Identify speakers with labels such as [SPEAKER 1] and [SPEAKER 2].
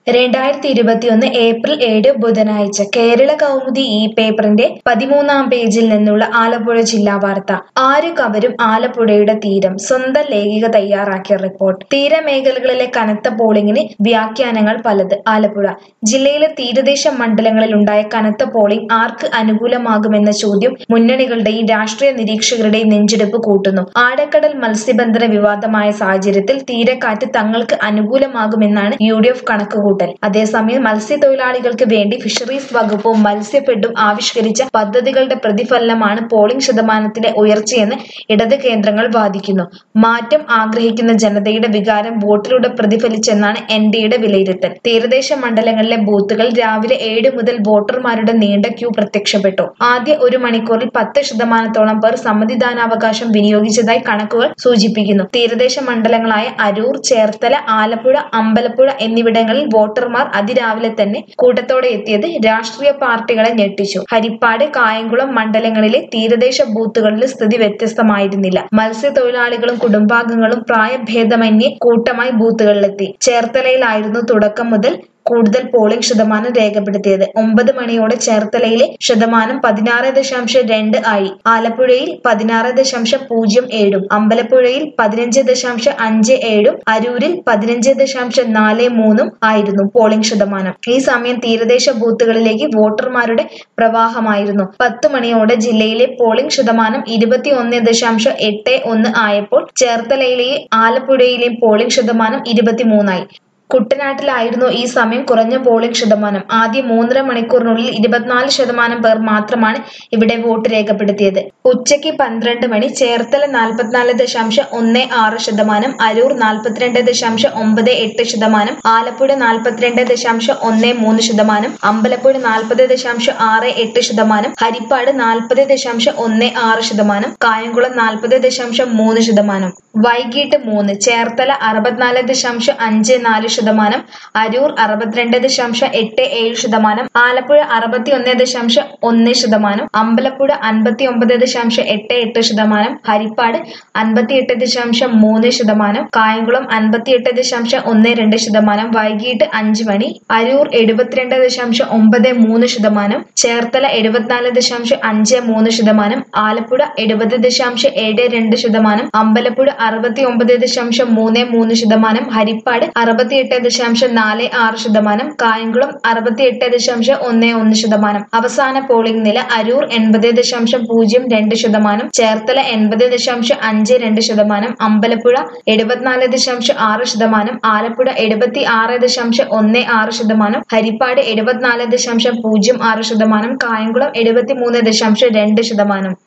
[SPEAKER 1] രണ്ടായിരത്തി ഇരുപത്തിയൊന്ന് ഏപ്രിൽ ഏഴ് ബുധനാഴ്ച കേരള കൗമുദി ഈ പേപ്പറിന്റെ പതിമൂന്നാം പേജിൽ നിന്നുള്ള ആലപ്പുഴ ജില്ലാ വാർത്ത ആര് കവരും ആലപ്പുഴയുടെ തീരം സ്വന്തം ലേഖിക തയ്യാറാക്കിയ റിപ്പോർട്ട് തീരമേഖലകളിലെ കനത്ത പോളിംഗിന് വ്യാഖ്യാനങ്ങൾ പലത് ആലപ്പുഴ ജില്ലയിലെ തീരദേശ മണ്ഡലങ്ങളിൽ ഉണ്ടായ കനത്ത പോളിംഗ് ആർക്ക് അനുകൂലമാകുമെന്ന ചോദ്യം മുന്നണികളുടെയും രാഷ്ട്രീയ നിരീക്ഷകരുടെയും നെഞ്ചെടുപ്പ് കൂട്ടുന്നു ആഴക്കടൽ മത്സ്യബന്ധന വിവാദമായ സാഹചര്യത്തിൽ തീരക്കാറ്റ് തങ്ങൾക്ക് അനുകൂലമാകുമെന്നാണ് യു ഡി എഫ് കണക്കുകൂട്ടൽ അതേസമയം മത്സ്യത്തൊഴിലാളികൾക്ക് വേണ്ടി ഫിഷറീസ് വകുപ്പും മത്സ്യഫെഡും ആവിഷ്കരിച്ച പദ്ധതികളുടെ പ്രതിഫലനമാണ് പോളിംഗ് ശതമാനത്തിന്റെ ഉയർച്ചയെന്ന് ഇടത് കേന്ദ്രങ്ങൾ വാദിക്കുന്നു മാറ്റം ആഗ്രഹിക്കുന്ന ജനതയുടെ വികാരം വോട്ടിലൂടെ പ്രതിഫലിച്ചെന്നാണ് എൻ ഡിയുടെ വിലയിരുത്തൽ തീരദേശ മണ്ഡലങ്ങളിലെ ബൂത്തുകൾ രാവിലെ ഏഴ് മുതൽ വോട്ടർമാരുടെ നീണ്ട ക്യൂ പ്രത്യക്ഷപ്പെട്ടു ആദ്യ ഒരു മണിക്കൂറിൽ പത്ത് ശതമാനത്തോളം പേർ സമ്മതിദാനാവകാശം വിനിയോഗിച്ചതായി കണക്കുകൾ സൂചിപ്പിക്കുന്നു തീരദേശ മണ്ഡലങ്ങളായ അരൂർ ചേർത്തല ആലപ്പുഴ അമ്പലപ്പുഴ എന്നിവിടങ്ങളിൽ വോട്ടർമാർ അതിരാവിലെ തന്നെ കൂട്ടത്തോടെ എത്തിയത് രാഷ്ട്രീയ പാർട്ടികളെ ഞെട്ടിച്ചു ഹരിപ്പാട് കായംകുളം മണ്ഡലങ്ങളിലെ തീരദേശ ബൂത്തുകളിൽ സ്ഥിതി വ്യത്യസ്തമായിരുന്നില്ല മത്സ്യത്തൊഴിലാളികളും കുടുംബാംഗങ്ങളും പ്രായഭേദമന്യേ കൂട്ടമായി ബൂത്തുകളിലെത്തി ചേർത്തലയിലായിരുന്നു തുടക്കം മുതൽ കൂടുതൽ പോളിംഗ് ശതമാനം രേഖപ്പെടുത്തിയത് ഒമ്പത് മണിയോടെ ചേർത്തലയിലെ ശതമാനം പതിനാറ് ദശാംശം രണ്ട് ആയി ആലപ്പുഴയിൽ പതിനാറ് ദശാംശം പൂജ്യം ഏഴും അമ്പലപ്പുഴയിൽ പതിനഞ്ച് ദശാംശം അഞ്ച് ഏഴും അരൂരിൽ പതിനഞ്ച് ദശാംശം നാല് മൂന്നും ആയിരുന്നു പോളിംഗ് ശതമാനം ഈ സമയം തീരദേശ ബൂത്തുകളിലേക്ക് വോട്ടർമാരുടെ പ്രവാഹമായിരുന്നു പത്ത് മണിയോടെ ജില്ലയിലെ പോളിംഗ് ശതമാനം ഇരുപത്തി ഒന്ന് ദശാംശം എട്ട് ഒന്ന് ആയപ്പോൾ ചേർത്തലയിലെയും ആലപ്പുഴയിലെയും പോളിംഗ് ശതമാനം ഇരുപത്തിമൂന്നായി കുട്ടനാട്ടിലായിരുന്നു ഈ സമയം കുറഞ്ഞ പോളിംഗ് ശതമാനം ആദ്യ മൂന്നര മണിക്കൂറിനുള്ളിൽ ഇരുപത്തിനാല് ശതമാനം പേർ മാത്രമാണ് ഇവിടെ വോട്ട് രേഖപ്പെടുത്തിയത് ഉച്ചയ്ക്ക് പന്ത്രണ്ട് മണി ചേർത്തല നാൽപ്പത്തിനാല് ദശാംശം ഒന്ന് ആറ് ശതമാനം അരൂർ നാൽപ്പത്തിരണ്ട് ദശാംശം ഒമ്പത് എട്ട് ശതമാനം ആലപ്പുഴ നാൽപ്പത്തിരണ്ട് ദശാംശം ഒന്ന് മൂന്ന് ശതമാനം അമ്പലപ്പുഴ നാൽപ്പത് ദശാംശം ആറ് എട്ട് ശതമാനം ഹരിപ്പാട് നാൽപ്പത് ദശാംശം ഒന്ന് ആറ് ശതമാനം കായംകുളം നാൽപ്പത് ദശാംശം മൂന്ന് ശതമാനം വൈകിട്ട് മൂന്ന് ചേർത്തല അറുപത്തിനാല് ദശാംശം അഞ്ച് നാല് ശതമാനം അരൂർ അറുപത്തിരണ്ട് ദശാംശം എട്ട് ഏഴ് ശതമാനം ആലപ്പുഴ അറുപത്തി ഒന്ന് ദശാംശം ഒന്ന് ശതമാനം അമ്പലപ്പുഴ അൻപത്തി ഒമ്പത് ദശാംശം എട്ട് എട്ട് ശതമാനം ഹരിപ്പാട് അൻപത്തിയെട്ട് ദശാംശം മൂന്ന് ശതമാനം കായംകുളം അൻപത്തിയെട്ട് ദശാംശം ഒന്ന് രണ്ട് ശതമാനം വൈകിട്ട് അഞ്ച് മണി അരൂർ എഴുപത്തിരണ്ട് ദശാംശം ഒമ്പത് മൂന്ന് ശതമാനം ചേർത്തല എഴുപത്തിനാല് ദശാംശം അഞ്ച് മൂന്ന് ശതമാനം ആലപ്പുഴ എഴുപത് ദശാംശം ഏഴ് രണ്ട് ശതമാനം അമ്പലപ്പുഴ അറുപത്തി ഒമ്പത് ദശാംശം മൂന്ന് മൂന്ന് ശതമാനം ഹരിപ്പാട് അറുപത്തിയെട്ട് ദശാംശം നാല് ആറ് ശതമാനം കായംകുളം അറുപത്തിയെട്ട് ദശാംശം ഒന്ന് ഒന്ന് ശതമാനം അവസാന പോളിംഗ് നില അരൂർ എൺപത് ദശാംശം പൂജ്യം രണ്ട് ശതമാനം ചേർത്തല എൺപത് ദശാംശം അഞ്ച് രണ്ട് ശതമാനം അമ്പലപ്പുഴ എഴുപത്തിനാല് ദശാംശം ആറ് ശതമാനം ആലപ്പുഴ എഴുപത്തി ആറ് ദശാംശം ഒന്ന് ആറ് ശതമാനം ഹരിപ്പാട് എഴുപത്തിനാല് ദശാംശം പൂജ്യം ആറ് ശതമാനം കായംകുളം എഴുപത്തി മൂന്ന് ദശാംശം രണ്ട് ശതമാനം